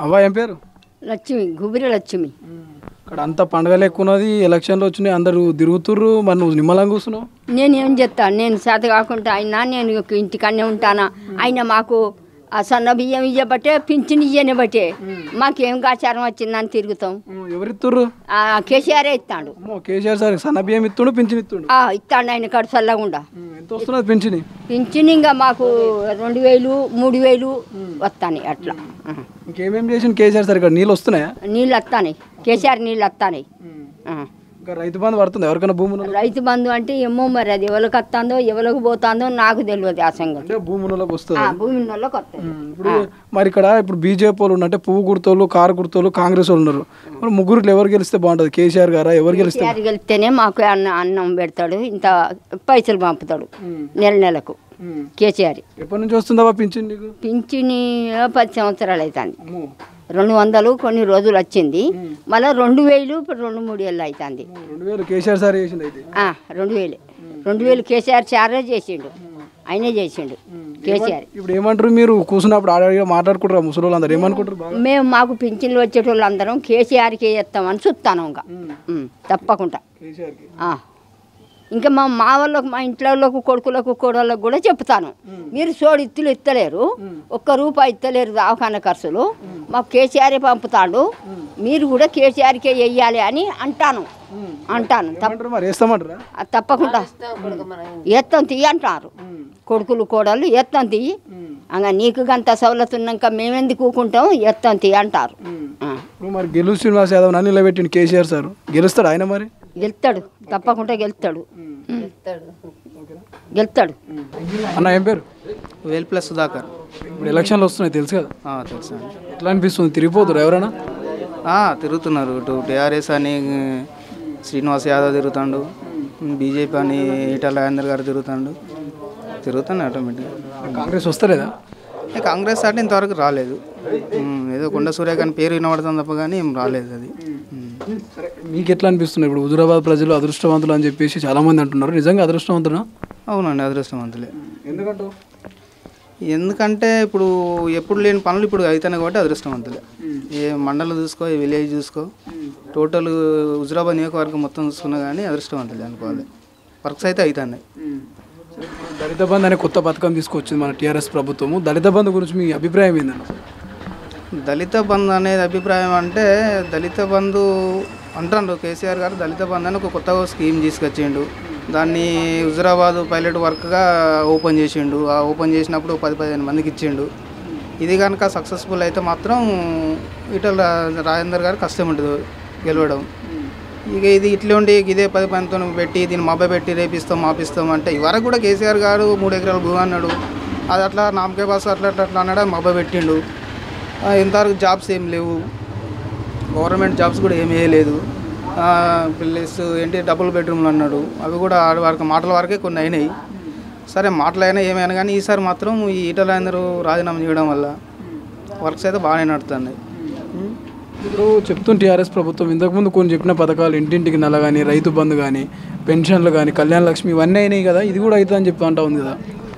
అవ్వ ఏం పేరు లక్ష్మి గుబిరి లక్ష్మి ఇక్కడ అంత పండగలు ఎక్కువ ఉన్నది ఎలక్షన్లు వచ్చినాయి అందరూ తిరుగుతుర్రు మరి నువ్వు నిమ్మలంగా కూర్చున్నావు నేను ఏం చెప్తాను నేను చేత కాకుండా అయినా నేను ఇంటికన్నే ఉంటానా అయినా మాకు ఆ సన్న బియ్యం ఇయ్యబట్టే పింఛన్ ఇయ్యని బట్టే మాకేం గాచారం వచ్చిందని తిరుగుతాం ఎవరిత్తుర్రు ఆ కేసీఆర్ ఇస్తాడు అమ్మో కేసీఆర్ సార్ సన్న బియ్యం ఇస్తుండు పింఛన్ ఇస్తుండు ఆ ఇస్తాడు ఆయన కడు చల్లకుండా ఎంత వస్తున్నది పింఛని పింఛన్ ఇంకా మాకు రెండు వేలు మూడు వేలు వస్తాయి అట్లా ఆ. ఇంకేమేం చేసిండు కేసీఆర్ సార్ ఇక్కడ నీళ్ళు వస్తున్నాయా నీళ్ళు వస్తాయి కేసీఆర్ నీళ్ళు వస్తాయి ఇంకా రైతు బంధు పడుతుంది ఎవరికైనా భూమి ఉన్నదా? రైతు బంధు అంటే ఏమో మరి అది ఎవరికి వస్తుందో ఎవరికి పోతుందో నాకు తెలియదు ఆ సంగతి అంటే భూమి ఉన్నోళ్ళకి వస్తుంది ఆ, భూమి వాళ్ళకి వస్తుంది ఇప్పుడు మరి ఇక్కడ ఇప్పుడు బీజేపీ వాళ్ళు ఉన్నట్టే పువ్వు గుర్తోళ్ళు కారు గుర్తోళ్ళు కాంగ్రెస్ వాళ్ళు ఉన్నారు మరి ముగ్గురు ఎవరు గెలిస్తే బాగుంటుంది కేసీఆర్ గారా ఎవరు గెలిస్తే కేసీఆర్ గెలిస్తేనే మాకు అన్న అన్నం పెడతాడు ఇంత పైసలు పంపుతాడు నెల నెలకు కేసీఆర్ ఎప్పటి నుంచి వస్తుందా పింఛన్ నీకు పింఛని పది సంవత్సరాలు అవుతుంది అమ్మో రెండు వందలు కొన్ని రోజులు వచ్చింది మళ్ళీ రెండు వేలు ఇప్పుడు రెండు మూడు వేలు అవుతుంది రెండు వేలు కేసీఆర్ సార్ చేసింది అయితే ఆ, రెండు వేలు రెండు వేలు కేసీఆర్ చారే చేసిండు ఆయనే చేసిండు కేసీఆర్ ఇప్పుడు ఏమంటారు మీరు కూర్చున్నప్పుడు ఆడ మాట్లాడుకుంటారు ముసలి అందరు ఏమనుకుంటారు బాగా మేము మాకు పింఛన్లు వచ్చేటోళ్ళు అందరం కేసీఆర్కి వేస్తామని చూస్తాను ఇంకా ఉమ్, తప్పకుండా కేసీఆర్కి ఆ. ఇంకా మా మా వాళ్ళకు మా ఇంట్లోకి కొడుకులకు కోడళ్ళకు కూడా చెప్తాను మీరు సోడు ఇత్తులు ఇత్తలేరు ఒక్క రూపాయి ఇత్తలేరు దవాఖాన ఖర్చులు మాకు కేసీఆర్ పంపుతాడు మీరు కూడా కేసీఆర్కే వెయ్యాలి అని అంటాను అంటాను తప్ప ఏమంటారు మరి వేస్తామంటారా అది తప్పకుండా ఎత్తం తీయి అంటారు కొడుకులు కోడళ్ళు ఎత్తం తీయి అంగ నీకు గంత సవలతు ఉన్నాక మేమెందుకు ఊకుంటాం ఎత్తం తీయి అంటారు ఆ. ఇప్పుడు మరి గెలు శ్రీనివాస్ యాదవ్ నన్ను నిలబెట్టిండు కేసీఆర్ సార్ గెలుస్తాడు ఆయన మరి గెలుస్తాడు తప్పకుండా గెలుస్తాడు గెలుస్తాడు అన్న ఏం పేరు వేల్ ప్లస్ సుధాకర్ ఇప్పుడు ఎలక్షన్లు వస్తున్నాయి తెలుసు కదా ఆ, తెలుసా అండి ఎట్లా అనిపిస్తుంది తిరిగిపోతురు ఎవరైనా ఆ, తిరుగుతున్నారు ఇటు టీఆర్ఎస్ అని శ్రీనివాస్ యాదవ్ తిరుగుతాడు బీజేపీ అని ఈటల రాజేందర్ గారు తిరుగుతాడు తిరుగుతాను ఆటోమేటిక్గా కాంగ్రెస్ వస్తలేదా ఏ, కాంగ్రెస్ అంటే ఇంతవరకు రాలేదు ఉమ్, ఏదో కొండ సూర్య కానీ పేరు వినబడుతుంది తప్ప కానీ ఏం రాలేదు అది ఉమ్. సరే మీకు ఎట్లా అనిపిస్తుంది ఇప్పుడు హుజురాబాద్ ప్రజలు అదృష్టవంతులు అని చెప్పేసి చాలా మంది అంటున్నారు నిజంగా అదృష్టవంతునా అవునండి అదృష్టవంతులే ఎందుకంటూ ఎందుకంటే ఇప్పుడు ఎప్పుడు లేని పనులు ఇప్పుడు అవుతున్నాయి కాబట్టి అదృష్టవంతులే ఏ మండలం చూసుకో ఏ విలేజ్ చూసుకో టోటల్ హుజురాబాద్ నియోజకవర్గం మొత్తం చూసుకున్నా కానీ అదృష్టవంతులే అనుకోవాలి వర్క్స్ అయితే అవుతున్నాయి దళిత బంధు అనే కొత్త పథకం తీసుకొచ్చింది మన టీఆర్ఎస్ ప్రభుత్వము దళిత బంధు గురించి మీ అభిప్రాయం ఏంటండి దళిత బంధు అనేది అభిప్రాయం అంటే దళిత బంధు అంటారు కేసీఆర్ గారు దళిత బంధు అని ఒక కొత్త స్కీమ్ తీసుకొచ్చిండు దాన్ని హుజురాబాద్ పైలట్ వర్క్గా ఓపెన్ చేసిండు ఆ ఓపెన్ చేసినప్పుడు పది పదిహేను మందికి ఇచ్చిండు ఇది కనుక సక్సెస్ఫుల్ అయితే మాత్రం ఇటల రాజేందర్ గారు కష్టం ఉంటుంది గెలవడం ఇక ఇది ఇట్లా ఉండి ఇదే పది పనితో పెట్టి దీన్ని మబ్బ పెట్టి రేపిస్తాం మాపిస్తాం అంటే ఇవరకు కూడా కేసీఆర్ గారు మూడు ఎకరాల భూమి అన్నాడు అది అట్లా నామకే బాస్ అట్లా అట్లా అట్లా అన్నాడు మబ్బ పెట్టిండు ఆ, ఇంతవరకు జాబ్స్ ఏం లేవు గవర్నమెంట్ జాబ్స్ కూడా ఏమీ వేయలేదు ప్లస్ ఏంటి డబుల్ బెడ్రూమ్లు అన్నాడు అవి కూడా ఆడ వరకు మాటల వరకే కొన్ని అయినాయి సరే మాటలైనా ఏమైనా కానీ ఈసారి మాత్రం ఈ ఈటల అందరూ రాజీనామా చేయడం వల్ల వర్క్స్ అయితే బాగానే నడుతున్నాయి ఇప్పుడు చెప్తుంది టీఆర్ఎస్ ప్రభుత్వం ఇంతకుముందు కొన్ని చెప్పిన పథకాలు ఇంటింటికి నెల కానీ రైతు బంధు కానీ పెన్షన్లు కానీ కళ్యాణ లక్ష్మి ఇవన్నీ అయినాయి కదా ఇది కూడా అవుతుందని చెప్తా అంటా ఉంది కదా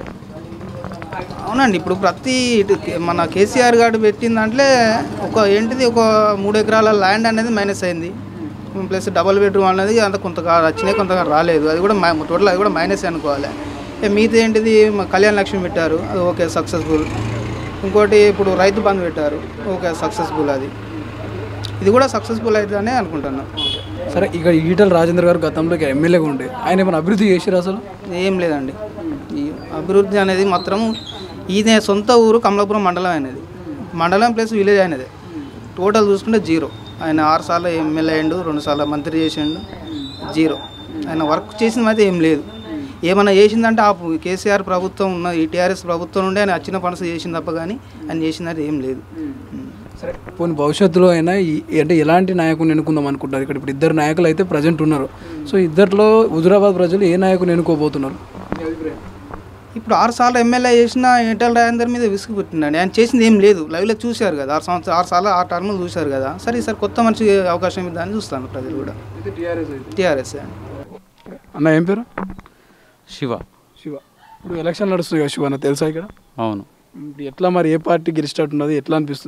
అవునండి ఇప్పుడు ప్రతి ఇటు కే- మన కేసీఆర్ గారు పెట్టిన దాంట్లో ఒక ఏంటిది ఒక మూడు ఎకరాల ల్యాండ్ అనేది మైనస్ అయింది ప్లస్ డబల్ బెడ్రూమ్ అనేది అంత కొంత వచ్చినాయి కొంత రాలేదు అది కూడా మై- టోటల్ అది కూడా మైనస్ అనుకోవాలి ఏ మిగతా ఏంటిది మ- కళ్యాణ లక్ష్మి పెట్టారు అది ఓకే సక్సెస్ఫుల్ ఇంకోటి ఇప్పుడు రైతు బంధు పెట్టారు ఓకే సక్సెస్ఫుల్ అది ఇది కూడా సక్సెస్ఫుల్ అవుతుందని అనుకుంటున్నాను సరే ఇక ఈటల రాజేంద్ర గారు గతంలో ఇక ఎమ్మెల్యేగా ఉండే ఆయన ఏమైనా అభివృద్ధి చేసారు అసలు ఏం లేదండి ఈ అభివృద్ధి అనేది మాత్రం ఈయన సొంత ఊరు కమలాపురం మండలం అనేది మండలం ప్లస్ విలేజ్ అయినది టోటల్ చూసుకుంటే జీరో ఆయన ఆరు సార్లు ఎమ్మెల్యే అయ్యిండు రెండు సార్లు మంత్రి చేసిండు జీరో ఆయన వర్క్ చేసింది అయితే ఏం లేదు ఏమైనా చేసిందంటే ఆ కేసీఆర్ ప్రభుత్వం ఉన్న ఈ టీఆర్ఎస్ ప్రభుత్వం నుండి ఆయన వచ్చిన పనులు చేసింది తప్ప కానీ ఆయన చేసిందంటే ఏం లేదు సరే పోనీ భవిష్యత్తులో అయినా ఈ- అంటే ఎలాంటి నాయకుని ఎన్నుకుందాం అనుకుంటారు ఇక్కడ ఇప్పుడు ఇద్దరు నాయకులు అయితే ప్రజెంట్ ఉన్నారు సో ఇద్దరిలో హుజురాబాద్ ప్రజలు ఏ నాయకుని ఎన్నుకోబోతున్నారు ఇప్పుడు ఆరు సార్లు ఎమ్మెల్యే చేసిన ఈటల రాజేందర్ మీద విసుగు పుట్టిందండి ఆయన చేసింది ఏం లేదు లైవ్లో చూశారు కదా ఆరు సంవత్సరాలు ఆరు సార్లు ఆరు టర్ములు చూశారు కదా సరే ఈసారి కొత్త మనిషి అవకాశం ఇద్దామని చూస్తాను ప్రజలు కూడా టీఆర్ఎస్ అండి అన్న ఏం పేరు శివ శివ ఇప్పుడు ఎలక్షన్ నడుస్తుంది కదా శివ అన్న తెలుసా ఇక్కడ అవును ఇప్పుడు ఎట్లా మరి ఏ పార్టీ గెలిచేటట్టు ఉన్నది ఎట్లా అనిపిస్తుంది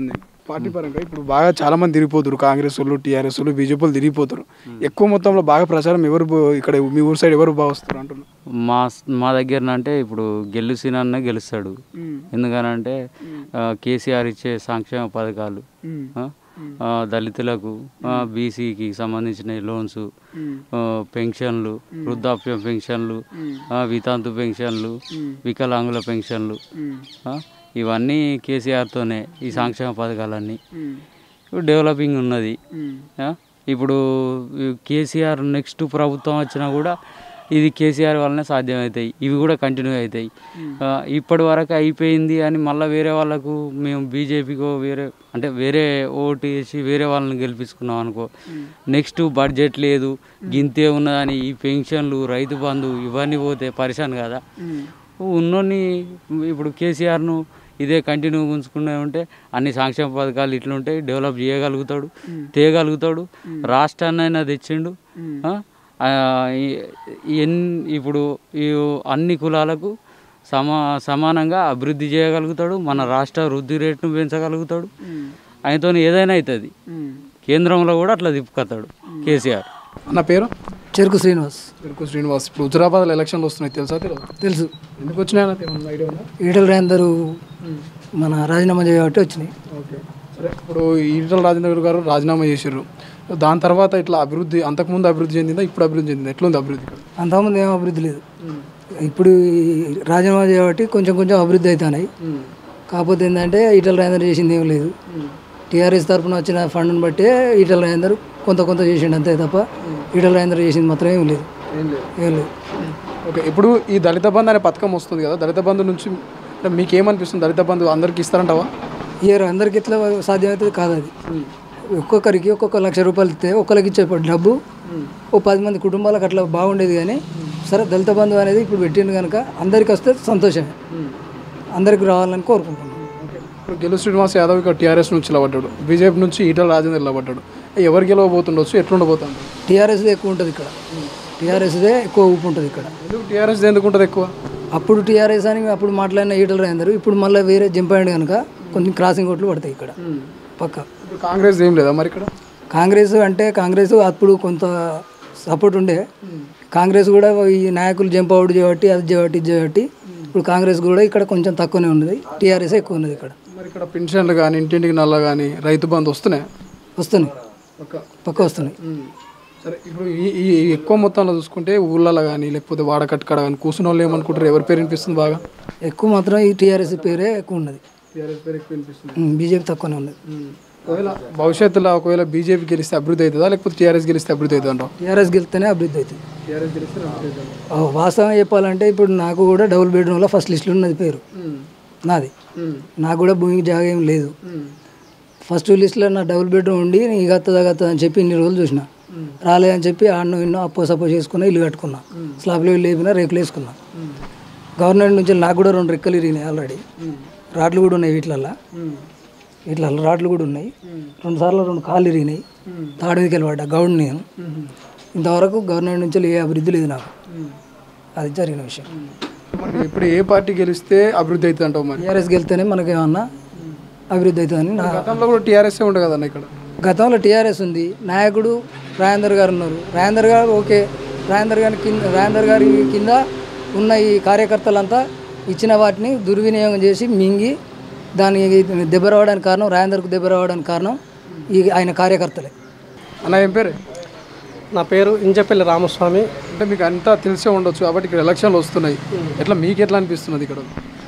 పార్టీ పరంగా ఇప్పుడు బాగా చాలా మంది తిరిగిపోతారు కాంగ్రెస్ వాళ్ళు టీఆర్ఎస్ వాళ్ళు బీజేపీ వాళ్ళు తిరిగిపోతారు ఎక్కువ మొత్తంలో బాగా ప్రచారం ఎవరు బో- ఇక్కడ మీ ఊరు సైడ్ ఎవరు బాగా వస్తారు అంటున్నారు మా మా దగ్గర అంటే ఇప్పుడు గెలుసినన్న గెలుస్తాడు ఎందుకనంటే ఆ, కేసీఆర్ ఇచ్చే సంక్షేమ పథకాలు ఆ, ఆ, దళితులకు బీసీకి సంబంధించిన లోన్స్ పెన్షన్లు వృద్ధాప్య పెన్షన్లు ఆ, వితాంతు పెన్షన్లు వికలాంగుల పెన్షన్లు ఆ, ఇవన్నీ కేసీఆర్తోనే ఈ సంక్షేమ పథకాలన్నీ ఇప్పుడు డెవలపింగ్ ఉన్నది ఆ, ఇప్పుడు ఈ కేసీఆర్ నెక్స్ట్ ప్రభుత్వం వచ్చినా కూడా ఇది కేసీఆర్ వల్లనే సాధ్యమవుతాయి ఇవి కూడా కంటిన్యూ అవుతాయి ఆ, ఇప్పటి వరకు అయిపోయింది అని మళ్ళీ వేరే వాళ్ళకు మేము బీజేపీకో వేరే అంటే వేరే ఓటు వేసి వేరే వాళ్ళని గెలిపించుకున్నాం అనుకో నెక్స్ట్ బడ్జెట్ లేదు గింతే ఉన్నదని ఈ పెన్షన్లు రైతు బంధు ఇవన్నీ పోతే పరిశాన్ కదా ఉన్నోని ఇప్పుడు కేసీఆర్ను ఇదే కంటిన్యూ ఉంచుకునే ఉంటే అన్ని సంక్షేమ పథకాలు ఇట్లుంటాయి డెవలప్ చేయగలుగుతాడు తేయగలుగుతాడు రాష్ట్రాన్ని అయినా తెచ్చిండు ఆ? ఆ, ఈ- ఎన్ ఇప్పుడు ఈ అన్ని కులాలకు సమా సమానంగా అభివృద్ధి చేయగలుగుతాడు మన రాష్ట్ర వృద్ధి రేటును పెంచగలుగుతాడు ఆయనతో ఏదైనా అవుతుంది కేంద్రంలో కూడా అట్లా తిప్పుకొస్తాడు కేసీఆర్ నా పేరు చెరుకు శ్రీనివాస్ చెరుకు శ్రీనివాస్ ఇప్పుడు హుజరాబాద్లో ఎలక్షన్లు వస్తున్నాయి తెలుసా తెలియదు తెలుసు ఎందుకు వచ్చినాయి అన్నది ఏమన్నా ఐడియా ఉందా ఈటల రాజేందరు మన రాజీనామా చేయబట్టి వచ్చినాయి ఓకే సరే ఇప్పుడు ఈటల రాజేంద్ర గారు రాజీనామా చేశారు దాని తర్వాత ఇట్లా అభివృద్ధి అంతకుముందు అభివృద్ధి చెందిందా ఇప్పుడు అభివృద్ధి చెందిందా ఎట్లుంది అభివృద్ధి ఇక్కడ అంతకుముందు ఏం అభివృద్ధి లేదు ఇప్పుడు ఈ రాజీనామా చేయబట్టి కొంచెం కొంచెం అభివృద్ధి అవుతున్నాయి కాకపోతే ఏంటంటే ఈటల రాజేందర్ చేసింది ఏం లేదు టీఆర్ఎస్ తరఫున వచ్చిన ఫండ్ని బట్టి ఈటల రాజేందర్ కొంత కొంత చేసిండు అంతే తప్ప ఈటల రాజేందర్ చేసింది మాత్రం ఏం లేదు ఏం లేదు ఏం లేదు ఓకే ఇప్పుడు ఈ దళిత బంధు అనే పథకం వస్తుంది కదా దళిత బంధు నుంచి అంటే మీకు ఏమనిపిస్తుంది దళిత బంధు అందరికి ఇస్తారంటావా ఇయర్ అందరికి ఎట్లా సాధ్యమవుతుంది కాదు అది ఒక్కొక్కరికి ఒక్కొక్క లక్ష రూపాయలు ఇస్తే ఒక్కరికి ఇచ్చే డబ్బు ఓ పది మంది కుటుంబాలకు అట్లా బాగుండేది కానీ సరే దళిత బంధు అనేది ఇప్పుడు పెట్టిండు కనుక అందరికి వస్తే సంతోషమే అందరికి రావాలని కోరుకుంటున్నాను ఇప్పుడు గెలు శ్రీనివాస్ యాదవ్ ఇక్కడ టీఆర్ఎస్ నుంచి నిలబడ్డాడు బీజేపీ నుంచి ఈటల రాజేందర్ నిలబడ్డాడు ఎవరు గెలవబోతుండొచ్చు ఎట్లుండబోతుంది టీఆర్ఎస్దే ఎక్కువ ఉంటుంది ఇక్కడ టీఆర్ఎస్దే ఎక్కువ ఊపు ఉంటుంది ఇక్కడ ఎందుకు టీఆర్ఎస్ ఎందుకు ఉంటుంది ఎక్కువ అప్పుడు టీఆర్ఎస్ అని అప్పుడు మాట్లాడిన ఈటల రాజేందర్ ఇప్పుడు మళ్ళీ వేరే జంప్ అయ్యాడు కనుక కొంచెం క్రాసింగ్ ఓట్లు పడతాయి ఇక్కడ పక్క ఇప్పుడు కాంగ్రెస్ ఏం లేదా మరి ఇక్కడ కాంగ్రెస్ అంటే కాంగ్రెస్ అప్పుడు కొంత సపోర్ట్ ఉండే కాంగ్రెస్ కూడా ఈ నాయకులు జంప్ అవుట్ చేయబట్టి అది చేయబట్టి ఇది చేయబట్టి ఇప్పుడు కాంగ్రెస్ కూడా ఇక్కడ కొంచెం తక్కువనే ఉన్నది టీఆర్ఎస్ ఎక్కువ ఉన్నది ఇక్కడ మరి ఇక్కడ పెన్షన్లు కానీ ఇంటింటికి నల్ల కానీ రైతు బంధు వస్తున్నాయి వస్తున్నాయి ఒక పక్క వస్తున్నాయి సరే ఇప్పుడు ఈ ఈ ఈ ఎక్కువ మొత్తంలో చూసుకుంటే ఊళ్ళలో కానీ లేకపోతే వాడకట్టుకాడ కానీ కూర్చున్న వాళ్ళు ఏమనుకుంటారు ఎవరి పేరు వినిపిస్తుంది బాగా ఎక్కువ మాత్రం ఈ టీఆర్ఎస్ పేరే ఎక్కువ ఉన్నది టీఆర్ఎస్ పేరు ఎక్కువ వినిపిస్తుంది బీజేపీ తక్కువనే ఉన్నది ఒకవేళ భవిష్యత్తులో ఒకవేళ బీజేపీ గెలిస్తే అభివృద్ధి అవుతుందా లేకపోతే టీఆర్ఎస్ గెలిస్తే అభివృద్ధి అవుతుంది అంటావు టీఆర్ఎస్ గెలిస్తేనే అభివృద్ధి అవుతుంది టీఆర్ఎస్ గెలిస్తే అభివృద్ధి అవుతుంది ఆ, వాస్తవం చెప్పాలంటే ఇప్పుడు నాకు కూడా డబుల్ బెడ్రూమ్లో ఫస్ట్ లిస్ట్లో ఉన్నది పేరు నాది నాకు కూడా భూమికి జాగా ఏం లేదు ఫస్ట్ లిస్ట్లో నా డబుల్ బెడ్రూమ్ ఉండి నీ గత్తదా గత్తదా అని చెప్పి ఇన్ని రోజులు చూసిన రాలేదని చెప్పి ఆడనో ఇన్నో అప్పో సప్పో చేసుకున్నా ఇల్లు కట్టుకున్నా స్లాబ్లో ఇల్లు వేపినా రేకులు వేసుకున్నా గవర్నమెంట్ నుంచి నాకు కూడా రెండు రెక్కలు ఇరిగినాయి ఆల్రెడీ రాడ్లు కూడా ఉన్నాయి వీటిలల్లో వీటిలో రాడ్లు కూడా ఉన్నాయి రెండు సార్లు రెండు కాళ్ళు ఇరిగినాయి తాడు మీదకి వెళ్ళబడ్డా గౌడ్ నేను ఇంతవరకు గవర్నమెంట్ నుంచి ఏ అభివృద్ధి లేదు నాకు అది జరిగిన విషయం మరి ఇప్పుడు ఏ పార్టీ గెలిస్తే అభివృద్ధి అవుతుంది అంటావు మరి టీఆర్ఎస్ గెలిస్తేనే మనకి ఏమన్నా అభివృద్ధి అవుతుందని నా గతంలో కూడా టీఆర్ఎస్ ఉంటుంది కదన్న ఇక్కడ గతంలో టీఆర్ఎస్ ఉంది నాయకుడు రాజేందర్ గారు ఉన్నారు రాజేందర్ గారు ఓకే రాజేందర్ గారి కింద రాజేందర్ గారి కింద ఉన్న ఈ కార్యకర్తలంతా ఇచ్చిన వాటిని దుర్వినియోగం చేసి మింగి దానికి దెబ్బ రావడానికి కారణం రాజేందర్కు దెబ్బ రావడానికి కారణం ఈ ఆయన కార్యకర్తలే అన్న ఏం పేరు నా పేరు ఇంజపల్లి రామస్వామి అంటే మీకు అంతా తెలిసే ఉండొచ్చు కాబట్టి ఇక్కడ ఎలక్షన్లు వస్తున్నాయి ఎట్లా మీకు ఎట్లా అనిపిస్తున్నది ఇక్కడ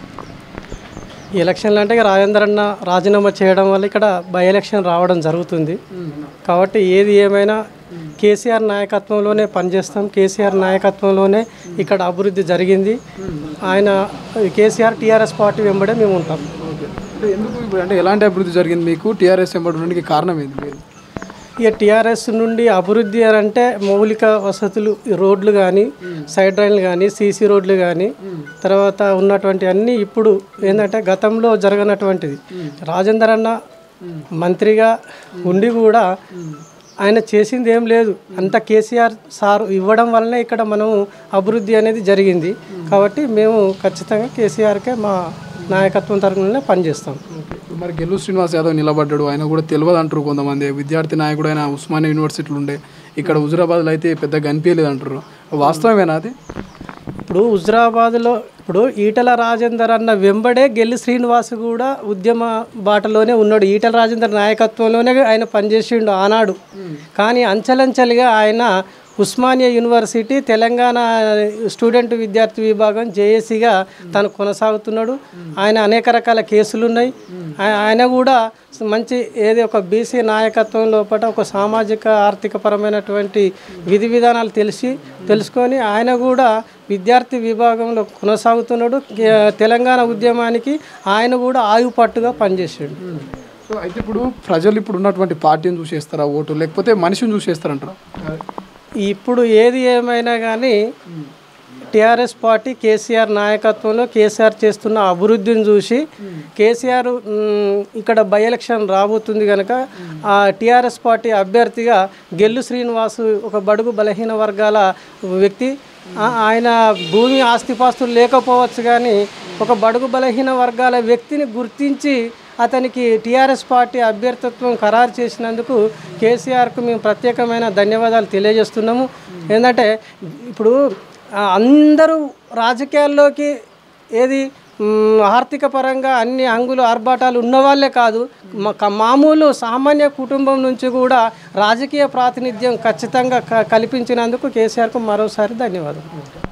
ఈ ఎలక్షన్లు అంటే ఇక రాజేందర్ అన్న రాజీనామా చేయడం వల్ల ఇక్కడ బై ఎలక్షన్ రావడం జరుగుతుంది కాబట్టి ఏది ఏమైనా కేసీఆర్ నాయకత్వంలోనే పనిచేస్తాం కేసీఆర్ నాయకత్వంలోనే ఇక్కడ అభివృద్ధి జరిగింది ఆయన కేసీఆర్ టీఆర్ఎస్ పార్టీ వెంబడే మేము ఉంటాం అంటే ఎందుకు ఇప్పుడు అంటే ఎలాంటి అభివృద్ధి జరిగింది మీకు టీఆర్ఎస్ ఎంబడడానికి కారణం ఏంది మీరు ఇక టీఆర్ఎస్ నుండి అభివృద్ధి అని అంటే మౌలిక వసతులు ఈ రోడ్లు కానీ సైడ్ రైన్లు కానీ సీసీ రోడ్లు కానీ తర్వాత ఉన్నటువంటి అన్నీ ఇప్పుడు ఏంటంటే గతంలో జరగనటువంటిది రాజేందర్ అన్న మంత్రిగా ఉండి కూడా ఆయన చేసింది ఏం లేదు అంత కేసీఆర్ సార్ ఇవ్వడం వల్లనే ఇక్కడ మనం అభివృద్ధి అనేది జరిగింది కాబట్టి మేము ఖచ్చితంగా కేసీఆర్కే మా నాయకత్వం తరఫున పనిచేస్తాం మరి గెల్లు శ్రీనివాస్ యాదవ్ నిలబడ్డాడు ఆయన కూడా తెలియదు అంటారు కొంతమంది విద్యార్థి నాయకుడు ఆయన ఉస్మానియా యూనివర్సిటీలు ఉండే ఇక్కడ హుజురాబాద్లో అయితే పెద్దగా కనిపించలేదు అంటారు వాస్తవమేనా అది ఇప్పుడు హుజరాబాద్లో ఇప్పుడు ఈటల రాజేందర్ అన్న వెంబడే గెల్లి శ్రీనివాస్ కూడా ఉద్యమ బాటలోనే ఉన్నాడు ఈటల రాజేందర్ నాయకత్వంలోనే ఆయన పనిచేసిండు ఆనాడు కానీ అంచెలంచెలుగా ఆయన ఉస్మానియా యూనివర్సిటీ తెలంగాణ స్టూడెంట్ విద్యార్థి విభాగం జేఏసీగా తను కొనసాగుతున్నాడు ఆయన అనేక రకాల కేసులు ఉన్నాయి ఆయ- ఆయన కూడా మంచి ఏది ఒక బీసీ నాయకత్వం లోపల ఒక సామాజిక ఆర్థిక పరమైనటువంటి విధి విధానాలు తెలిసి తెలుసుకొని ఆయన కూడా విద్యార్థి విభాగంలో కొనసాగుతున్నాడు కే- తెలంగాణ ఉద్యమానికి ఆయన కూడా ఆయుపట్టుగా పనిచేసాడు సో అయితే ఇప్పుడు ప్రజలు ఇప్పుడు ఉన్నటువంటి పార్టీని చూసేస్తారా ఓటు లేకపోతే మనిషిని చూసేస్తారంటారా ఇప్పుడు ఏది ఏమైనా కానీ టిఆర్ఎస్ పార్టీ కేసీఆర్ నాయకత్వంలో కేసీఆర్ చేస్తున్న అభివృద్ధిని చూసి కేసీఆర్ మ్, ఇక్కడ బై ఎలక్షన్ రాబోతుంది కనుక ఆ టిఆర్ఎస్ పార్టీ అభ్యర్థిగా గెల్లు శ్రీనివాసు ఒక బడుగు బలహీన వర్గాల వ్యక్తి ఆ- ఆయన భూమి ఆస్తిపాస్తులు లేకపోవచ్చు కానీ ఒక బడుగు బలహీన వర్గాల వ్యక్తిని గుర్తించి అతనికి టీఆర్ఎస్ పార్టీ అభ్యర్థిత్వం ఖరారు చేసినందుకు కేసీఆర్కు మేము ప్రత్యేకమైన ధన్యవాదాలు తెలియజేస్తున్నాము ఏంటంటే ఇప్పుడు ఆ, అందరూ రాజకీయాల్లోకి ఏది మ్, ఆర్థిక పరంగా అన్ని అంగులు ఆర్భాటాలు ఉన్నవాళ్ళే కాదు మ- క- మామూలు సామాన్య కుటుంబం నుంచి కూడా రాజకీయ ప్రాతినిధ్యం ఖచ్చితంగా క- కల్పించినందుకు కేసీఆర్కు మరోసారి ధన్యవాదాలు